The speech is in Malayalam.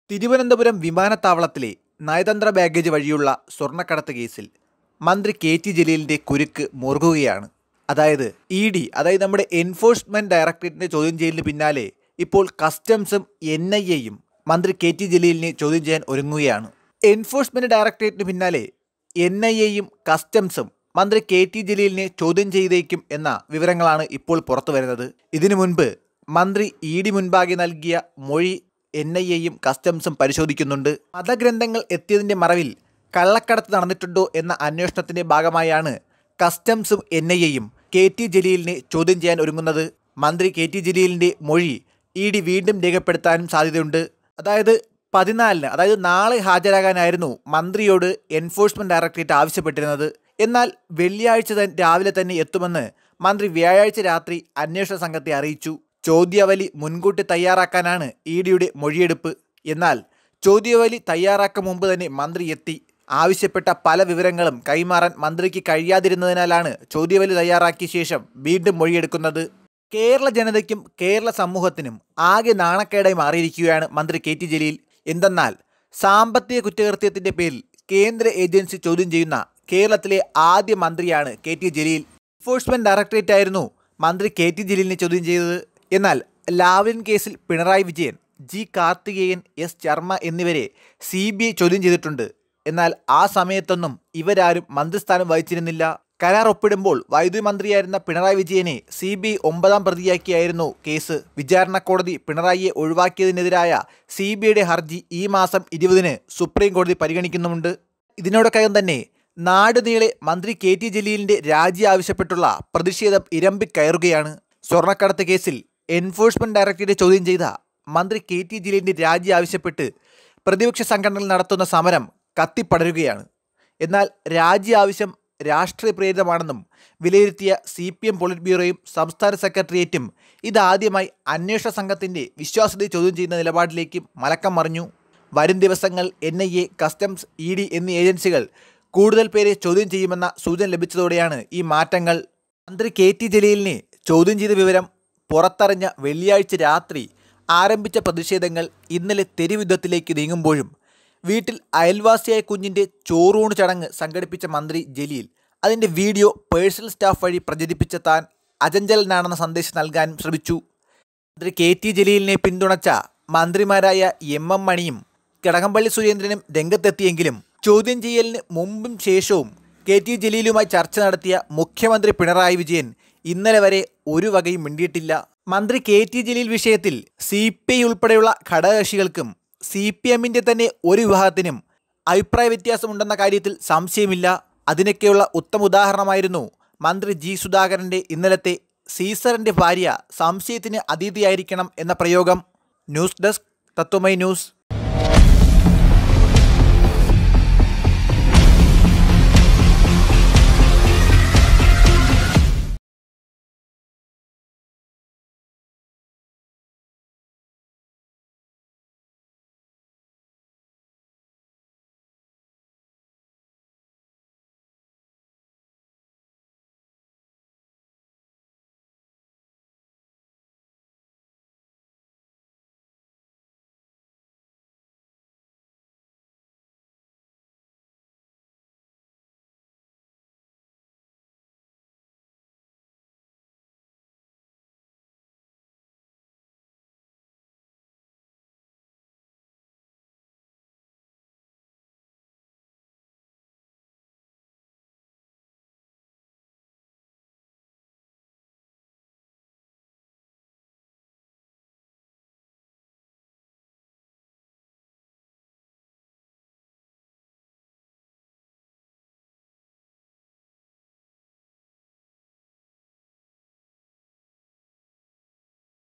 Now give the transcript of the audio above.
തിരുവനന്തപുരം വിമാനത്താവളത്തിലെ നയതന്ത്ര ബാഗേജ് വഴിയുള്ള സ്വർണ്ണക്കടത്ത് കേസിൽ മന്ത്രി കെ ടി ജലീലിൻ്റെ കുരുക്ക് മുറുകുകയാണ് അതായത് ഇ ഡി അതായത് നമ്മുടെ എൻഫോഴ്സ്മെൻറ്റ് ഡയറക്ടറേറ്റിൻ്റെ ചോദ്യം ചെയ്യലിന് പിന്നാലെ ഇപ്പോൾ കസ്റ്റംസും എൻ ഐ എയും മന്ത്രി കെ ടി ജലീലിനെ ചോദ്യം ചെയ്യാൻ ഒരുങ്ങുകയാണ് എൻഫോഴ്സ്മെൻറ്റ് ഡയറക്ടറേറ്റിന് പിന്നാലെ എൻ ഐ എയും കസ്റ്റംസും മന്ത്രി കെ ടി ജലീലിനെ ചോദ്യം ചെയ്തേക്കും എന്ന വിവരങ്ങളാണ് ഇപ്പോൾ പുറത്തു വരുന്നത് ഇതിനു മുൻപ് മന്ത്രി ഇ ഡി മുൻപാകെ നൽകിയ മൊഴി എൻ ഐ എയും കസ്റ്റംസും പരിശോധിക്കുന്നുണ്ട് മതഗ്രന്ഥങ്ങൾ എത്തിയതിൻ്റെ മറവിൽ കള്ളക്കടത്ത് നടന്നിട്ടുണ്ടോ എന്ന അന്വേഷണത്തിന്റെ ഭാഗമായാണ് കസ്റ്റംസും എൻ ഐ എയും കെ ടി ജലീലിനെ ചോദ്യം ചെയ്യാൻ ഒരുങ്ങുന്നത് മന്ത്രി കെ ടി ജലീലിൻ്റെ മൊഴി ഇ ഡി വീണ്ടും രേഖപ്പെടുത്താനും സാധ്യതയുണ്ട് അതായത് പതിനാലിന് അതായത് നാളെ ഹാജരാകാനായിരുന്നു മന്ത്രിയോട് എൻഫോഴ്സ്മെന്റ് ഡയറക്ടറേറ്റ് ആവശ്യപ്പെട്ടിരുന്നത് എന്നാൽ വെള്ളിയാഴ്ച തന്നെ രാവിലെ തന്നെ എത്തുമെന്ന് മന്ത്രി വ്യാഴാഴ്ച രാത്രി അന്വേഷണ സംഘത്തെ അറിയിച്ചു ചോദ്യാവലി മുൻകൂട്ടി തയ്യാറാക്കാനാണ് ഇ ഡിയുടെ മൊഴിയെടുപ്പ് എന്നാൽ ചോദ്യാവലി തയ്യാറാക്കും മുമ്പ് തന്നെ മന്ത്രി എത്തി ആവശ്യപ്പെട്ട പല വിവരങ്ങളും കൈമാറാൻ മന്ത്രിക്ക് കഴിയാതിരുന്നതിനാലാണ് ചോദ്യാവലി തയ്യാറാക്കിയ ശേഷം വീണ്ടും മൊഴിയെടുക്കുന്നത് കേരള ജനതയ്ക്കും കേരള സമൂഹത്തിനും ആകെ നാണക്കേടായി മാറിയിരിക്കുകയാണ് മന്ത്രി കെ ടി ജലീൽ എന്തെന്നാൽ സാമ്പത്തിക കുറ്റകൃത്യത്തിന്റെ പേരിൽ കേന്ദ്ര ഏജൻസി ചോദ്യം ചെയ്യുന്ന കേരളത്തിലെ ആദ്യ മന്ത്രിയാണ് K T Jaleel enforcement directorate ആയിരുന്നു മന്ത്രി കെ ടി ജലീലിനെ ചോദ്യം ചെയ്തത് എന്നാൽ ലാവ്ലിൻ കേസിൽ പിണറായി വിജയൻ ജി കാർത്തികേയൻ എസ് ശർമ്മ എന്നിവരെ സി ബി ഐ ചോദ്യം ചെയ്തിട്ടുണ്ട് എന്നാൽ ആ സമയത്തൊന്നും ഇവരാരും മന്ത്രിസ്ഥാനം വഹിച്ചിരുന്നില്ല കരാർ ഒപ്പിടുമ്പോൾ വൈദ്യുതി മന്ത്രിയായിരുന്ന പിണറായി വിജയനെ സി ബി ഐ ഒമ്പതാം പ്രതിയാക്കിയായിരുന്നു കേസ് വിചാരണ കോടതി പിണറായിയെ ഒഴിവാക്കിയതിനെതിരായ സി ബി ഐയുടെ ഹർജി ഈ മാസം ഇരുപതിന് സുപ്രീം കോടതി പരിഗണിക്കുന്നുമുണ്ട് ഇതിനോടൊപ്പം തന്നെ നാടുനീളെ മന്ത്രി കെ ടി ജലീലിന്റെ രാജി ആവശ്യപ്പെട്ടുള്ള പ്രതിഷേധം ഇരമ്പിക്കയറുകയാണ് സ്വർണ്ണക്കടത്ത് കേസിൽ എൻഫോഴ്സ്മെന്റ് ഡയറക്ടറേറ്റ് ചോദ്യം ചെയ്ത മന്ത്രി കെ ടി ജലീലിന്റെ രാജി ആവശ്യപ്പെട്ട് പ്രതിപക്ഷ സംഘടനകൾ നടത്തുന്ന സമരം കത്തിപ്പടരുകയാണ് എന്നാൽ രാജി ആവശ്യം രാഷ്ട്രീയ പ്രേരിതമാണെന്നും വിലയിരുത്തിയ സി പി എം പോളിറ്റ് ബ്യൂറോയും സംസ്ഥാന സെക്രട്ടേറിയറ്റും ഇതാദ്യമായി അന്വേഷണ സംഘത്തിന്റെ വിശ്വാസ്യതയെ ചോദ്യം ചെയ്യുന്ന നിലപാടിലേക്കും മലക്കം മറിഞ്ഞു വരും ദിവസങ്ങൾ N I A customs E D എന്നീ ഏജൻസികൾ കൂടുതൽ പേരെ ചോദ്യം ചെയ്യുമെന്ന സൂചന ലഭിച്ചതോടെയാണ് ഈ മാറ്റങ്ങൾ മന്ത്രി കെ ടി ജലീലിനെ ചോദ്യം ചെയ്ത വിവരം പുറത്തറിഞ്ഞ വെള്ളിയാഴ്ച രാത്രി ആരംഭിച്ച പ്രതിഷേധങ്ങൾ ഇന്നലെ തെരുവുദ്ധത്തിലേക്ക് നീങ്ങുമ്പോഴും വീട്ടിൽ അയൽവാസിയായ കുഞ്ഞിൻ്റെ ചോറൂണ് ചടങ്ങ് സംഘടിപ്പിച്ച മന്ത്രി ജലീൽ അതിൻ്റെ വീഡിയോ പേഴ്സണൽ സ്റ്റാഫ് വഴി പ്രചരിപ്പിച്ച താൻ അജഞ്ചലനാണെന്ന സന്ദേശം നൽകാനും ശ്രമിച്ചു മന്ത്രി കെ ടി ജലീലിനെ പിന്തുണച്ച മന്ത്രിമാരായ എം എം മണിയും കിടകംപള്ളി സുരേന്ദ്രനും രംഗത്തെത്തിയെങ്കിലും ചോദ്യം ചെയ്യലിന് മുമ്പും ശേഷവും കെ ടി ജലീലുമായി ചർച്ച നടത്തിയ മുഖ്യമന്ത്രി പിണറായി വിജയൻ ഇന്നലെ വരെ ഒരു വകയും മിണ്ടിയിട്ടില്ല മന്ത്രി കെ ടി ജലീൽ വിഷയത്തിൽ സി പി ഐ ഉൾപ്പെടെയുള്ള ഘടകകക്ഷികൾക്കും സി പി എമ്മിൻ്റെ തന്നെ ഒരു വിഭാഗത്തിനും അഭിപ്രായ വ്യത്യാസമുണ്ടെന്ന കാര്യത്തിൽ സംശയമില്ല അതിനൊക്കെയുള്ള ഉത്തമ ഉദാഹരണമായിരുന്നു മന്ത്രി ജി സുധാകരൻ്റെ ഇന്നലത്തെ സീസറിൻ്റെ ഭാര്യ സംശയത്തിന് അതീതിയായിരിക്കണം എന്ന പ്രയോഗം ന്യൂസ് ഡെസ്ക് തത്വമൈ ന്യൂസ്